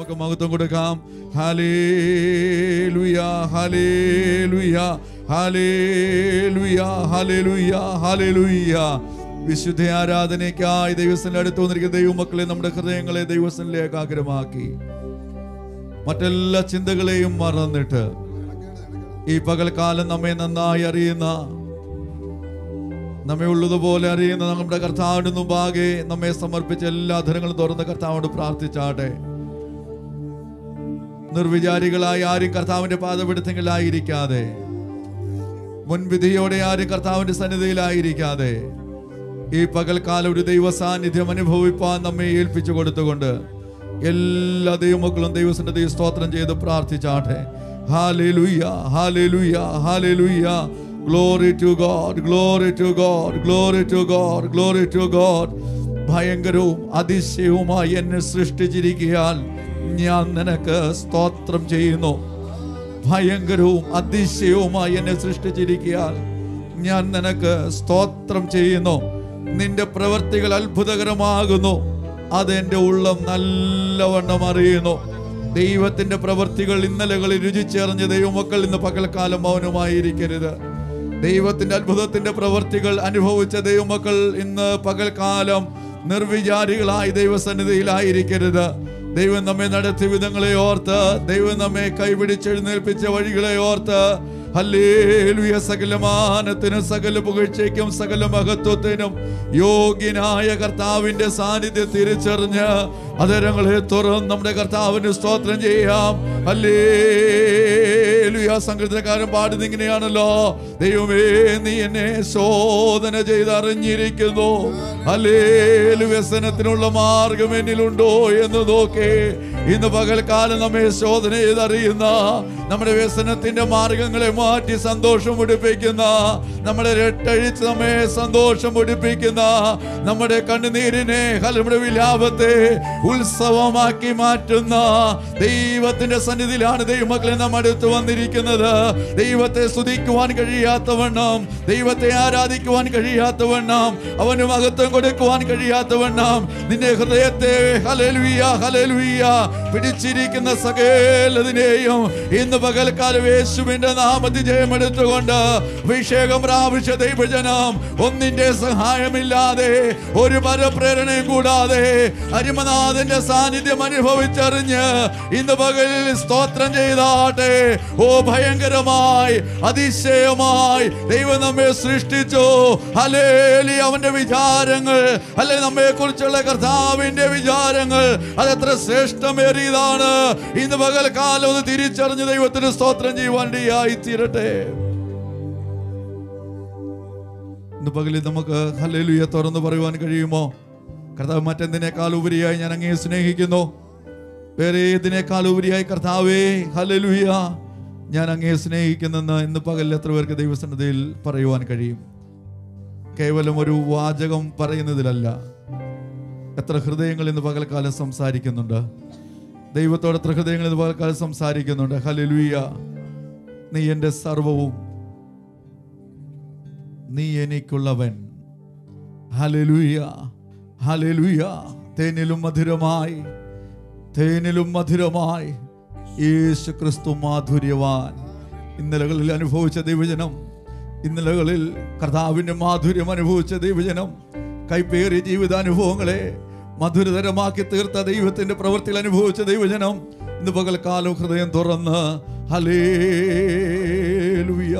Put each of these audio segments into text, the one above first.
നമുക്ക് മഹത്വം കൊടുക്കാം hallelujah hallelujah hallelujah hallelujah hallelujah വിശുദ്ധ ആരാധനയ്ക്കായി ദൈവസ്ഥന്റെ അടുത്ത് വന്നിരിക്കുന്ന ദൈവമക്കളെ നമ്മുടെ ഹൃദയങ്ങളെ ദൈവസ്ഥനിലേക്ക് ആഗ്രഹമാക്കി മറ്റെല്ലാ ചിന്തകളെയും മറന്നിട്ട് ഈ പകൽക്കാലം നമ്മെ നന്നായി അറിയുന്ന നമ്മെ ഉള്ളതുപോലെ അറിയുന്ന നമ്മുടെ കർത്താവിന് മുമ്പാകെ നമ്മെ സമർപ്പിച്ച എല്ലാ ധനങ്ങളും തുറന്ന് കർത്താവോട് പ്രാർത്ഥിച്ചാട്ടെ നിർവിചാരികളായി ആരും കർത്താവിന്റെ പാദപിടുത്തങ്ങളായിരിക്കാതെ മുൻവിധിയോടെ ആരും കർത്താവിന്റെ സന്നിധിയിലായിരിക്കാതെ ഈ പകൽക്കാലം ഒരു ദൈവ സാന്നിധ്യം അനുഭവിപ്പാൻ നമ്മെ ഏൽപ്പിച്ചു കൊടുത്തുകൊണ്ട് എല്ലാ ദൈവമക്കളും ദൈവത്തിന്റെ ദൈവ സ്തോത്രം ചെയ്ത് പ്രാർത്ഥിച്ചാട്ടെ hallelujah hallelujah hallelujah glory to God glory to God glory to God glory to God ഭയങ്കരവും അതിശയവുമായി എന്നെ സൃഷ്ടിച്ചിരിക്കാൻ ഞാൻ നിനക്ക് സ്തോത്രം ചെയ്യുന്നു ഭയങ്കരവും അതിശയവുമായി എന്നെ സൃഷ്ടിച്ചിരിക്കാൻ ഞാൻ നിനക്ക് സ്തോത്രം ചെയ്യുന്നു നിന്റെ പ്രവൃത്തികൾ അത്ഭുതകരമാകുന്നു അത് എൻ്റെ ഉള്ളം നല്ലവണ്ണം അറിയുന്നു ദൈവത്തിന്റെ പ്രവൃത്തികൾ ഇന്നലകളിൽ രുചിച്ചേർന്ന ദൈവമക്കൾ ഇന്ന് പകൽക്കാലം മൗനമായിരിക്കരുത് ദൈവത്തിന്റെ അത്ഭുതത്തിന്റെ പ്രവൃത്തികൾ അനുഭവിച്ച ദൈവമക്കൾ ഇന്ന് പകൽക്കാലം നിർവിചാരികളായി ദൈവസന്നിധിയിലായിരിക്കരുത് ദൈവം നമ്മെ നടത്തിയ വിധങ്ങളെ ഓർത്ത് ദൈവം നമ്മെ കൈപിടിച്ചെഴുന്നേൽപ്പിച്ച വഴികളെ ഓർത്ത് ഹല്ലേലൂയ സകലമാനത്തിനും സകല പുകഴ്ചയ്ക്കും സകല മഹത്വത്തിനും യോഗ്യനായ കർത്താവിന്റെ സാന്നിധ്യം തിരിച്ചറിഞ്ഞ് അതരങ്ങളെ തുറന്ന് നമ്മുടെ കർത്താവിന് സ്തോത്രം ചെയ്യാം ഹല്ലേലൂയ സങ്കീർത്തനക്കാരൻ പാടുന്ന ഇങ്ങനെയാണല്ലോ ദൈവമേ നീ എന്നെ ശോധന ചെയ്ത് അറിഞ്ഞിരിക്കുന്നു ഹല്ലേലു വ്യസനത്തിനുള്ള മാർഗം എന്നിലുണ്ടോ എന്ന് നോക്കേ ഇന്ന് പകൽക്കാലം നമ്മെ ശോധന ചെയ്തറിയുന്ന നമ്മുടെ വ്യസനത്തിന്റെ മാർഗങ്ങളെ മാറ്റി സന്തോഷം മുടിപ്പിക്കുന്ന നമ്മളെ രട്ടഴിച്ച് നമ്മെ സന്തോഷം മുടിപ്പിക്കുന്ന നമ്മുടെ കണ്ണുനീരിനെ ഹല- നമ്മുടെ വിലാപത്തെ ഉത്സവമാക്കി മാറ്റുന്ന ദൈവത്തിന്റെ സന്നിധിയിലാണ് ദൈവമക്കളെ നാം അടുത്ത് വന്നിരിക്കുന്നത് ദൈവത്തെ സ്തുതിക്കുവാൻ കഴിയാത്തവണ്ണം ദൈവത്തെ ആരാധിക്കുവാൻ കഴിയാത്തവണ്ണം അവന് മഹത്വം കൊടുക്കുവാൻ കഴിയാത്തവണ്ണം നിന്റെ ഹൃദയത്തെ ഹലലുയ ഹലലുയ പിടിച്ചിരിക്കുന്ന സകലതിനെയും ഇന്ന് പകൽക്കാലം യേശുവിന്റെ നാമത്തിൽ ജയമെടുത്തുകൊണ്ട് അഭിഷേകം പ്രാപിച്ച ദൈവജനം ഒന്നിന്റെ സഹായമില്ലാതെ ഒരു പരപ്രേരണയും കൂടാതെ അരിമനാഥന്റെ സാന്നിധ്യം അനുഭവിച്ചറിഞ്ഞ് ഇന്ന് പകലിൽ സ്തോത്രം ചെയ്താട്ടെ ഓ ഭയങ്കരമായി അതിശയമായി ദൈവം നമ്മെ സൃഷ്ടിച്ചു ഹലേലി അവന്റെ വിചാരങ്ങൾ അല്ലെ നമ്മെ കുറിച്ചുള്ള കർത്താവിന്റെ വിചാരങ്ങൾ അതെത്ര ശ്രേഷ്ഠമേറിയതാണ് ഇന്ന് പകൽക്കാലം ഒന്ന് തിരിച്ചറിഞ്ഞ് ദൈവത്തിന് സ്തോത്രം ചെയ്യുവാൻ ഇടയായി തീരട്ടെ ഇന്ന് പകലിൽ നമുക്ക് ഹല്ലേലൂയ തുറന്ന് പറയുവാൻ കഴിയുമോ കർത്താവ് മറ്റെന്തിനേക്കാൾ ഉപരിയായി ഞാൻ അങ്ങേ സ്നേഹിക്കുന്നു വേറെ ഏതിനേക്കാൾ ഉപരിയായി കർത്താവേ ഹല്ലേലൂയ ഞാൻ അങ്ങേ സ്നേഹിക്കുന്നെന്ന് ഇന്ന് പകലിൽ എത്ര പേർക്ക് ദൈവസന്നതയിൽ പറയുവാൻ കഴിയും കേവലം ഒരു വാചകം പറയുന്നതിലല്ല എത്ര ഹൃദയങ്ങൾ ഇന്ന് പകൽക്കാലം സംസാരിക്കുന്നുണ്ട് ദൈവത്തോട് എത്ര ഹൃദയങ്ങൾ ഇന്ന് പകൽക്കാലം സംസാരിക്കുന്നുണ്ട് ഹല്ലേലൂയ നീ എൻ്റെ സർവവും നീ എനിക്കുള്ളവൻ ഹല്ലേലൂയ ഹല്ലേലൂയ തേനിലും മധുരമായി തേനിലും മധുരമായി യേശു ക്രിസ്തു മാധുര്യവാൻ ഇന്നലകളിൽ അനുഭവിച്ച ദൈവജനം ഇന്നലകളിൽ കർത്താവിന്റെ മാധുര്യം അനുഭവിച്ച ദൈവജനം കൈപ്പേറിയ ജീവിതാനുഭവങ്ങളെ മധുരതരമാക്കി തീർത്ത ദൈവത്തിന്റെ പ്രവൃത്തികൾ അനുഭവിച്ച ദൈവജനം ഇന്ന് പകൽക്കാലം ഹൃദയം തുറന്ന് hallelujah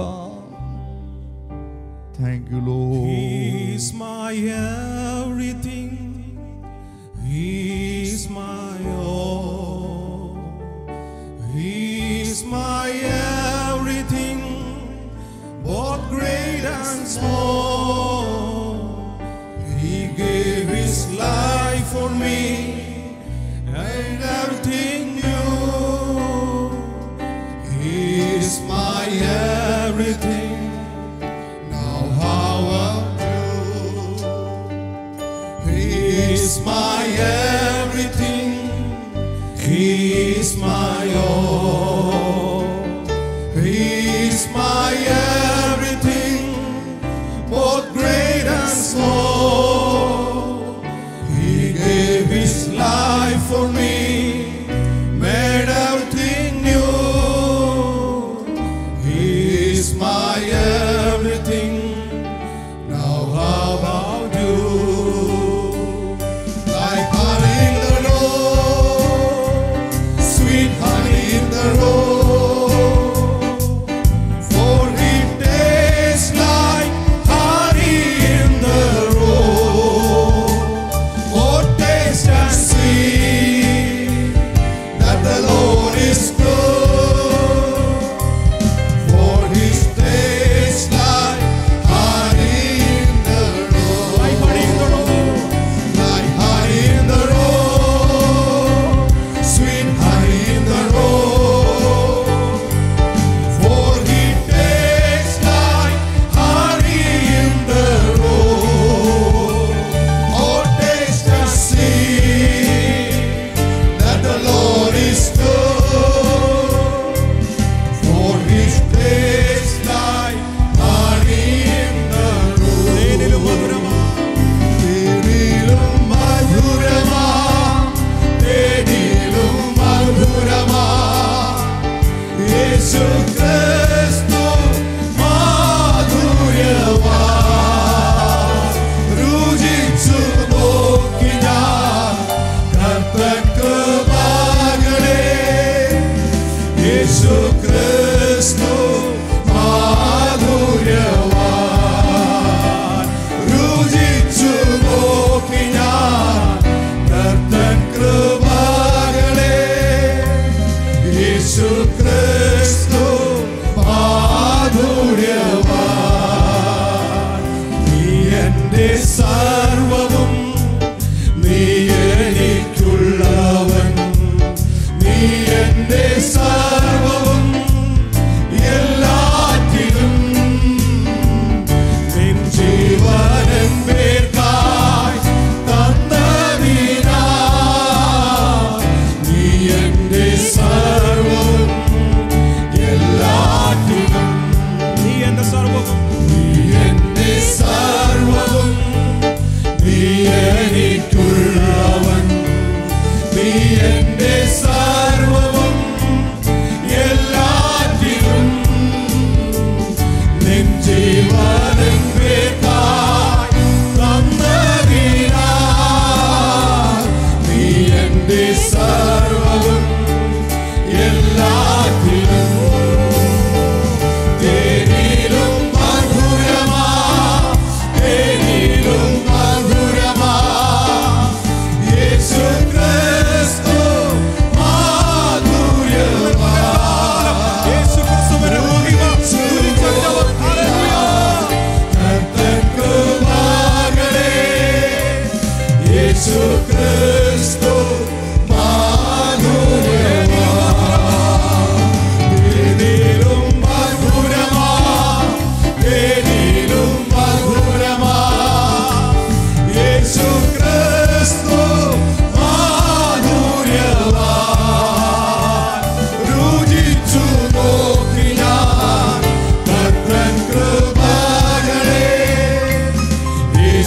thank you Lord He's my everything. He's my all. He's my everything, both great and small. He gave his life for me and everything new. He's my everything. Now how He's my everything. He's my all. He's my everything, both great and small. He gave his life for me.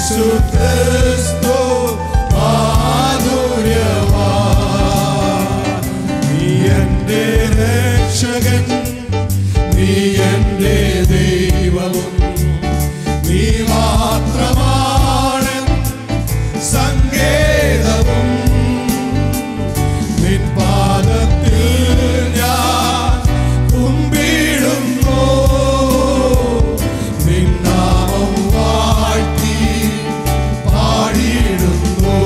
Yesu Kristu മാധുര്യവാ നീ എന്റെ രക്ഷകൻ നീ എന്റെ ദൈവവും നീ മാത്രമാണ് സങ്കേതവും നിൻ പാദത്തിൽ ഞാൻ കുമ്പിടുന്നു നിൻ നാമം വാഴ്ത്തി പാടിയിടുന്നു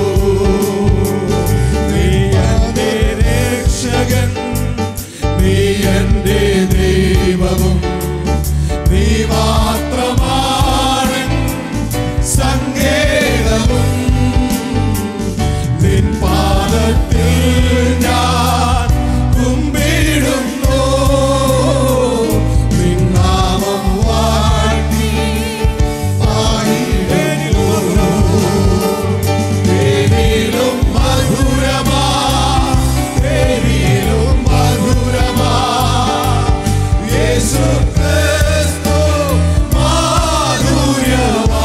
നീ എന്റെ രക്ഷകൻ നീ എന്റെ ദൈവവും നീ മാത്രമാണ് സങ്കേതവും നിൻ പാദത്തിൽ ഞാൻ കുമ്പിടുന്നു നിൻ നാമം വാഴ്ത്തി പാടിയിടുന്നു തേനിലും മധുരമാ തേനിലും മധുരമാ യേശു ക്രിസ്തു മാധുര്യമാ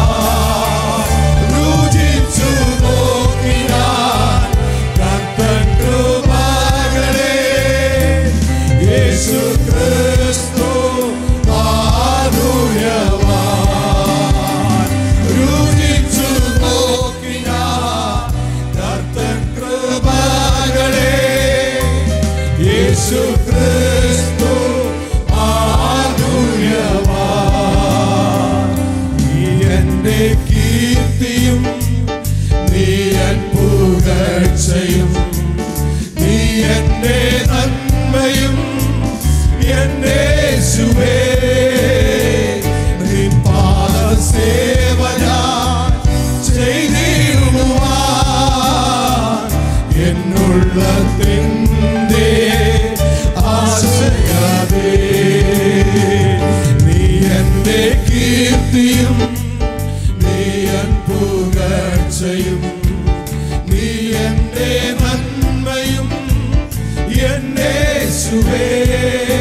രുചിച്ചു നോക്കിനാൻ കർത്തൻ കൃപകളെ യേശു ക്രിസ്തു മാധുര്യവാൻ രുചിച്ചു നോക്കിനാൻ കർത്തൻ കൃപകളെ യേശു ക്രിസ്തു മാധുര്യവാൻ നീ എന്റെ കീർത്തിയും നീ എൻ പുകഴ്ചയും നീ എന്റെ നന്മയും എന്റെ യേശുവേ നിൻ പാദസേവ ഞാൻ ചെയ്തിടുവാൻ എന്നുള്ളതിൻ്റെ ആശയാതെ നീ എന്റെ കീർത്തിയും നീ എൻ പുകഴ്ചയും നീ എന്റെ നന്മയും എന്റെ യേശുവേ